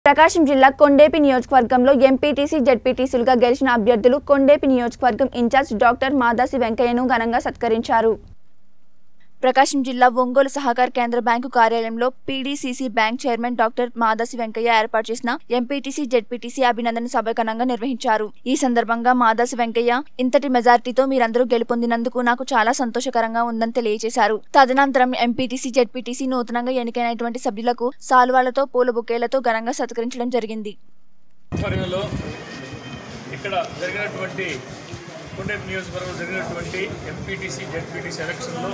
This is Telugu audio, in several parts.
ప్రకాశం జిల్లా కొండేపి నియోజకవర్గంలో ఎంపీటీసీ జెడ్పీటీసీలుగా గెలిచిన అభ్యర్థులు కొండేపి నియోజకవర్గం ఇన్ఛార్జ్ డాక్టర్ మాదాసి వెంకయ్యను ఘనంగా సత్కరించారు ప్రకాశం జిల్లా ఒంగోలు సహకార కేంద్ర బ్యాంకు కార్యాలయంలో PDCC bank chairman doctor Madasi Venkaiah ఏర్పాటు చేసిన ఎంపీటీసీ జెడ్పీటీసీ అభినందన సభ ఘనంగా నిర్వహించారు ఈ సందర్భంగా మాదాసి వెంకయ్య ఇంతటి మెజార్టీతో మీరందరూ గెలుపొందినందుకు నాకు చాలా సంతోషకరంగా ఉందని తెలియజేశారు తదనంతరం ఎంపీటీసీ జెడ్పీటీసీ నూతనంగా ఎన్నికైనటువంటి సభ్యులకు సాల్వాలతో పూల బుకేలతో ఘనంగా సత్కరించడం జరిగింది ఆధ్వర్యంలో ఇక్కడ జరిగినటువంటి కొండేపు నియోజకవర్గంలో జరిగినటువంటి ఎంపీటీసీ జెడ్పీటీసీ ఎలక్షన్లో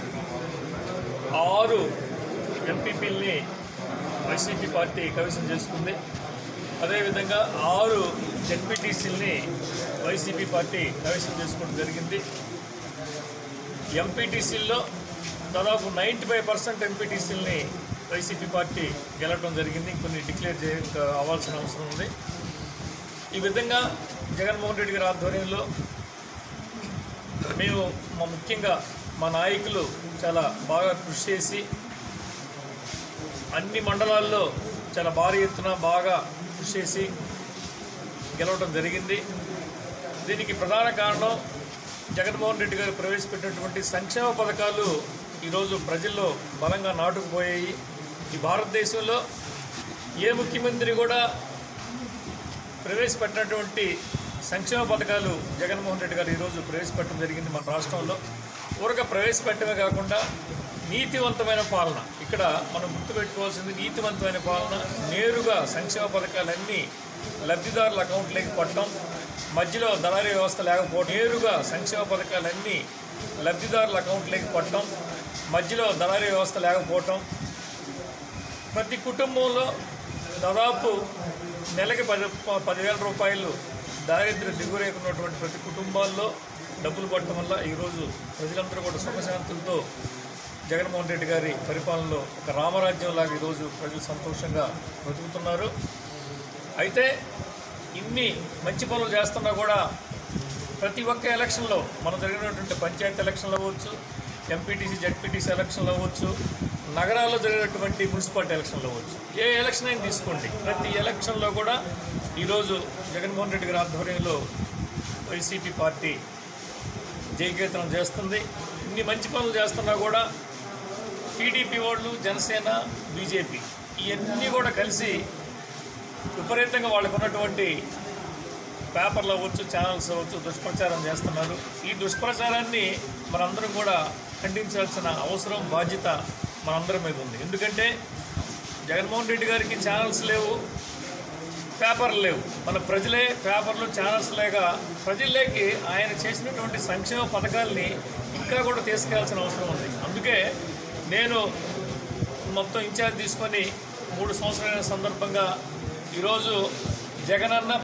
ఆరు ఎంపీపీల్ని వైసీపీ పార్టీ కైవసం చేసుకుంది అదేవిధంగా ఆరు జెడ్పీటీసీల్ని వైసీపీ పార్టీ కైవసం చేసుకోవడం జరిగింది ఎంపీటీసీల్లో దాదాపు నైంటీ ఫైవ్ పర్సెంట్ ఎంపీటీసీలని వైసీపీ పార్టీ గెలవడం జరిగింది కొన్ని డిక్లేర్ చేయ ఇంకా అవ్వాల్సిన అవసరం ఉంది ఈ విధంగా జగన్మోహన్ రెడ్డి గారి ఆధ్వర్యంలో మేము మా ముఖ్యంగా మా నాయకులు చాలా బాగా కృషి చేసి అన్ని మండలాల్లో చాలా భారీ ఎత్తున బాగా కృషి చేసి గెలవడం జరిగింది దీనికి ప్రధాన కారణం జగన్మోహన్ రెడ్డి గారు ప్రవేశపెట్టినటువంటి సంక్షేమ పథకాలు ఈరోజు ప్రజల్లో బలంగా నాటుకుపోయాయి ఈ భారతదేశంలో ఏ ముఖ్యమంత్రి కూడా ప్రవేశపెట్టినటువంటి సంక్షేమ పథకాలు జగన్మోహన్ రెడ్డి గారు ఈరోజు ప్రవేశపెట్టడం జరిగింది మన రాష్ట్రంలో ఊరక ప్రవేశపెట్టమే కాకుండా నీతివంతమైన పాలన ఇక్కడ మనం గుర్తుపెట్టుకోవాల్సింది నీతివంతమైన పాలన నేరుగా సంక్షేమ పథకాలన్నీ లబ్ధిదారుల అకౌంట్లోకి పట్టడం మధ్యలో దళారీ వ్యవస్థ లేకపోవడం నేరుగా సంక్షేమ పథకాలన్నీ లబ్ధిదారుల అకౌంట్లోకి పట్టడం మధ్యలో దళారీ వ్యవస్థ లేకపోవటం ప్రతి కుటుంబంలో దాదాపు నెలకి పది ప- పదివేల రూపాయలు దారిద్ర్య దిగురేఖ ఉన్నటువంటి ప్రతి కుటుంబాల్లో డబ్బులు పట్టడం వల్ల ఈరోజు ప్రజలందరూ కూడా సుఖశాంతులతో జగన్మోహన్ రెడ్డి గారి పరిపాలనలో ఒక రామరాజ్యంలాగా ఈరోజు ప్రజలు సంతోషంగా బ్రతుకుతున్నారు అయితే ఇన్ని మంచి పనులు చేస్తున్నా కూడా ప్రతి ఒక్క ఎలక్షన్లో మనం జరిగినటువంటి పంచాయతీ ఎలక్షన్లు అవ్వచ్చు ఎంపీటీసీ జడ్పీటీసీ ఎలక్షన్లు అవ్వచ్చు నగరాల్లో జరిగినటువంటి మున్సిపాలిటీ ఎలక్షన్లు అవ్వచ్చు ఏ ఎలక్షన్ అయినా తీసుకోండి ప్రతి ఎలక్షన్లో కూడా ఈరోజు జగన్మోహన్ రెడ్డి గారి ఆధ్వర్యంలో వైసీపీ పార్టీ జయకేతనం చేస్తుంది ఇన్ని మంచి పనులు చేస్తున్నా కూడా టీడీపీ వాళ్ళు జనసేన బీజేపీ ఇవన్నీ కూడా కలిసి విపరీతంగా వాళ్ళకు ఉన్నటువంటి పేపర్లు అవ్వచ్చు ఛానల్స్ అవ్వచ్చు దుష్ప్రచారం చేస్తున్నారు ఈ దుష్ప్రచారాన్ని మనందరం కూడా ఖండించాల్సిన అవసరం బాధ్యత మనందరం మీద ఉంది ఎందుకంటే జగన్మోహన్ రెడ్డి గారికి ఛానల్స్ లేవు పేపర్లు లేవు మన ప్రజలే పేపర్లు ఛానల్స్ లేక ప్రజల్లోకి ఆయన చేసినటువంటి సంక్షేమ పథకాల్ని ఇంకా కూడా తీసుకెళ్లాల్సిన అవసరం ఉంది అందుకే నేను మొత్తం ఇన్ఛార్జ్ తీసుకొని మూడు సంవత్సరాల సందర్భంగా ఈరోజు జగనన్న